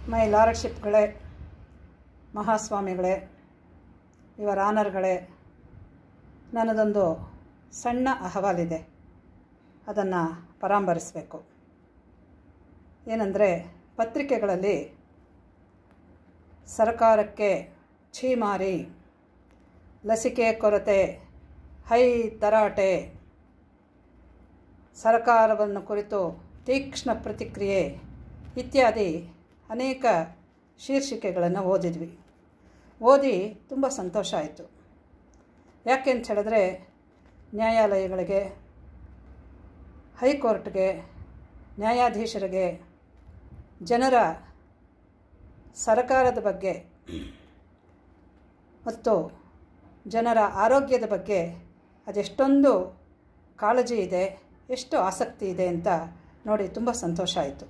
ಮೈ ಲಾರ್ಡ್ಶಿಪ್ಗಳೇ ಮಹಾಸ್ವಾಮಿಗಳೇ ಇವರ ಆನರ್ಗಳೇ ನನ್ನದೊಂದು ಸಣ್ಣ ಅಹವಾಲಿದೆ ಅದನ್ನು ಪರಾಂಬರಿಸಬೇಕು ಏನಂದರೆ ಪತ್ರಿಕೆಗಳಲ್ಲಿ ಸರ್ಕಾರಕ್ಕೆ ಛೀಮಾರಿ ಲಸಿಕೆ ಕೊರತೆ ಹೈ ತರಾಟೆ ಸರ್ಕಾರವನ್ನು ಕುರಿತು ತೀಕ್ಷ್ಣ ಪ್ರತಿಕ್ರಿಯೆ ಇತ್ಯಾದಿ ಅನೇಕ ಶೀರ್ಷಿಕೆಗಳನ್ನು ಓದಿದ್ವಿ ಓದಿ ತುಂಬ ಸಂತೋಷ ಆಯಿತು ಯಾಕೆ ಅಂತ ಹೇಳಿದ್ರೆ ನ್ಯಾಯಾಲಯಗಳಿಗೆ ಹೈಕೋರ್ಟ್ಗೆ ನ್ಯಾಯಾಧೀಶರಿಗೆ ಜನರ ಸರ್ಕಾರದ ಬಗ್ಗೆ ಮತ್ತು ಜನರ ಆರೋಗ್ಯದ ಬಗ್ಗೆ ಅದೆಷ್ಟೊಂದು ಕಾಳಜಿ ಇದೆ ಎಷ್ಟು ಆಸಕ್ತಿ ಇದೆ ಅಂತ ನೋಡಿ ತುಂಬ ಸಂತೋಷ ಆಯಿತು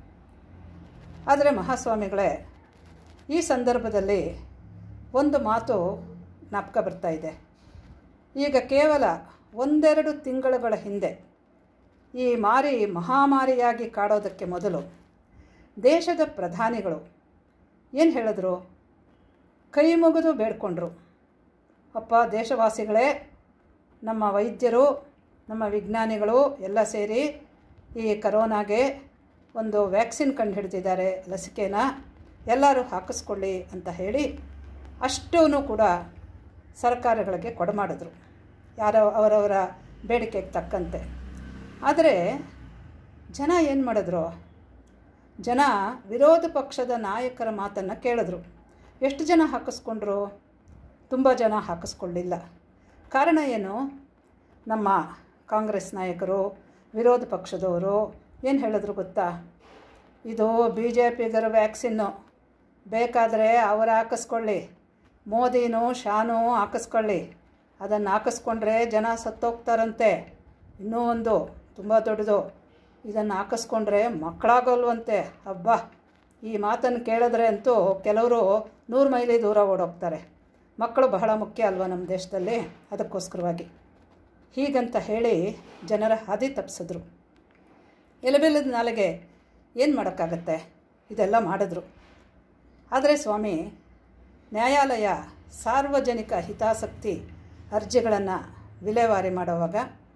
ಆದರೆ ಮಹಾಸ್ವಾಮಿಗಳೇ ಈ ಸಂದರ್ಭದಲ್ಲಿ ಒಂದು ಮಾತು ಜ್ಞಾಪಕ ಬರ್ತಾ ಇದೆ ಈಗ ಕೇವಲ ಒಂದೆರಡು ತಿಂಗಳುಗಳ ಹಿಂದೆ ಈ ಮಾರಿ ಮಹಾಮಾರಿಯಾಗಿ ಕಾಡೋದಕ್ಕೆ ಮೊದಲು ದೇಶದ ಪ್ರಧಾನಿಗಳು ಏನು ಹೇಳಿದ್ರು ಕೈ ಮುಗಿದು ಬೇಡ್ಕೊಂಡ್ರು ಅಪ್ಪ ದೇಶವಾಸಿಗಳೇ ನಮ್ಮ ವೈದ್ಯರು ನಮ್ಮ ವಿಜ್ಞಾನಿಗಳು ಎಲ್ಲ ಸೇರಿ ಈ ಕರೋನಾಗೆ ಒಂದು ವ್ಯಾಕ್ಸಿನ್ ಕಂಡು ಹಿಡಿದಿದ್ದಾರೆ ಲಸಿಕೆನ ಎಲ್ಲರೂ ಹಾಕಿಸ್ಕೊಳ್ಳಿ ಅಂತ ಹೇಳಿ ಅಷ್ಟೂ ಕೂಡ ಸರ್ಕಾರಗಳಿಗೆ ಕೊಡಮಾಡಿದ್ರು ಯಾರೋ ಅವರವರ ಬೇಡಿಕೆಗೆ ತಕ್ಕಂತೆ ಆದರೆ ಜನ ಏನು ಮಾಡಿದ್ರು ಜನ ವಿರೋಧ ಪಕ್ಷದ ನಾಯಕರ ಮಾತನ್ನು ಕೇಳಿದ್ರು ಎಷ್ಟು ಜನ ಹಾಕಿಸ್ಕೊಂಡ್ರು ತುಂಬ ಜನ ಹಾಕಿಸ್ಕೊಳ್ಳಿಲ್ಲ ಕಾರಣ ಏನು ನಮ್ಮ ಕಾಂಗ್ರೆಸ್ ನಾಯಕರು ವಿರೋಧ ಪಕ್ಷದವರು ಏನು ಹೇಳಿದ್ರು ಗೊತ್ತಾ ಇದು ಬಿ ಜೆ ಪಿಗರ ವ್ಯಾಕ್ಸಿನ್ನು ಬೇಕಾದರೆ ಅವರು ಹಾಕಿಸ್ಕೊಳ್ಳಿ ಮೋದಿನೂ ಶಾನು ಹಾಕಿಸ್ಕೊಳ್ಳಿ ಅದನ್ನು ಹಾಕಿಸ್ಕೊಂಡ್ರೆ ಜನ ಸತ್ತೋಗ್ತಾರಂತೆ ಇನ್ನೂ ಒಂದು ತುಂಬ ದೊಡ್ಡದು ಇದನ್ನು ಹಾಕಿಸ್ಕೊಂಡ್ರೆ ಮಕ್ಕಳಾಗೋಲ್ವಂತೆ ಹಬ್ಬ ಈ ಮಾತನ್ನು ಕೇಳಿದ್ರೆ ಅಂತೂ ಕೆಲವರು ನೂರು ಮೈಲಿ ದೂರ ಓಡೋಗ್ತಾರೆ ಮಕ್ಕಳು ಬಹಳ ಮುಖ್ಯ ಅಲ್ವಾ ನಮ್ಮ ದೇಶದಲ್ಲಿ ಅದಕ್ಕೋಸ್ಕರವಾಗಿ ಹೀಗಂತ ಹೇಳಿ ಜನರ ಹಾದಿ ತಪ್ಪಿಸಿದ್ರು ಎಲೆಬೆಲ್ಲದ ನಾಲೆಗೆ ಏನು ಮಾಡೋಕ್ಕಾಗತ್ತೆ ಇದೆಲ್ಲ ಮಾಡಿದ್ರು ಆದರೆ ಸ್ವಾಮಿ ನ್ಯಾಯಾಲಯ ಸಾರ್ವಜನಿಕ ಹಿತಾಸಕ್ತಿ ಅರ್ಜಿಗಳನ್ನು ವಿಲೇವಾರಿ ಮಾಡುವಾಗ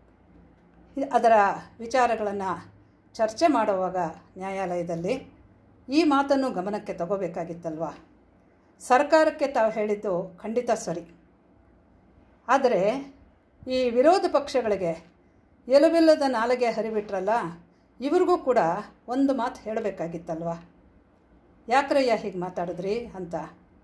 ಅದರ ವಿಚಾರಗಳನ್ನು ಚರ್ಚೆ ಮಾಡುವಾಗ ನ್ಯಾಯಾಲಯದಲ್ಲಿ ಈ ಮಾತನ್ನು ಗಮನಕ್ಕೆ ತಗೋಬೇಕಾಗಿತ್ತಲ್ವ ಸರ್ಕಾರಕ್ಕೆ ತಾವು ಹೇಳಿದ್ದು ಖಂಡಿತ ಸರಿ ಆದರೆ ಈ ವಿರೋಧ ಪಕ್ಷಗಳಿಗೆ ಎಲುಬಿಲ್ಲದ ನಾಲಿಗೆ ಹರಿಬಿಟ್ರಲ್ಲ ಇವ್ರಿಗೂ ಕೂಡ ಒಂದು ಮಾತು ಹೇಳಬೇಕಾಗಿತ್ತಲ್ವ ಯಾಕ್ರಯ್ಯ ಹೀಗೆ ಮಾತಾಡಿದ್ರಿ ಅಂತ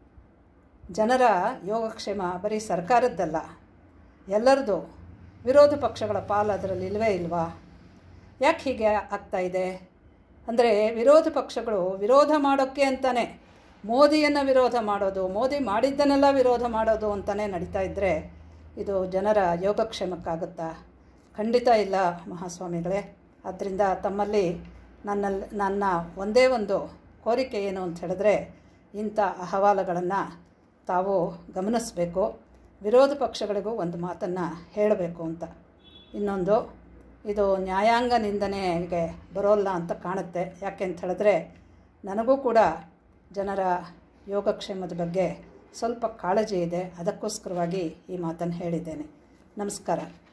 ಜನರ ಯೋಗಕ್ಷೇಮ ಬರೀ ಸರ್ಕಾರದ್ದಲ್ಲ ಎಲ್ಲರದು ವಿರೋಧ ಪಕ್ಷಗಳ ಪಾಲು ಅದರಲ್ಲಿ ಇಲ್ವೇ ಇಲ್ವಾ ಯಾಕೆ ಹೀಗೆ ಆಗ್ತಾ ಇದೆ ಅಂದರೆ ವಿರೋಧ ಪಕ್ಷಗಳು ವಿರೋಧ ಮಾಡೋಕ್ಕೆ ಅಂತಾನೆ ಮೋದಿಯನ್ನು ವಿರೋಧ ಮಾಡೋದು ಮೋದಿ ಮಾಡಿದ್ದನ್ನೆಲ್ಲ ವಿರೋಧ ಮಾಡೋದು ಅಂತಲೇ ನಡೀತಾ ಇದ್ದರೆ ಇದು ಜನರ ಯೋಗಕ್ಷೇಮಕ್ಕಾಗುತ್ತಾ ಖಂಡಿತ ಇಲ್ಲ ಮಹಾಸ್ವಾಮಿಗಳೇ ಆದ್ದರಿಂದ ತಮ್ಮಲ್ಲಿ ನನ್ನಲ್ಲಿ ನನ್ನ ಒಂದೇ ಒಂದು ಕೋರಿಕೆ ಏನು ಅಂತ ಹೇಳಿದ್ರೆ ಇಂಥ ಅಹವಾಲುಗಳನ್ನು ತಾವು ಗಮನಿಸಬೇಕು ವಿರೋಧ ಪಕ್ಷಗಳಿಗೂ ಒಂದು ಮಾತನ್ನು ಹೇಳಬೇಕು ಅಂತ ಇನ್ನೊಂದು ಇದು ನ್ಯಾಯಾಂಗ ನಿಂದನೆಗೆ ಬರೋಲ್ಲ ಅಂತ ಕಾಣುತ್ತೆ ಯಾಕೆ ಅಂತ ಹೇಳಿದ್ರೆ ನನಗೂ ಕೂಡ ಜನರ ಯೋಗಕ್ಷೇಮದ ಬಗ್ಗೆ ಸ್ವಲ್ಪ ಕಾಳಜಿ ಇದೆ ಅದಕ್ಕೋಸ್ಕರವಾಗಿ ಈ ಮಾತನ್ನು ಹೇಳಿದ್ದೇನೆ ನಮಸ್ಕಾರ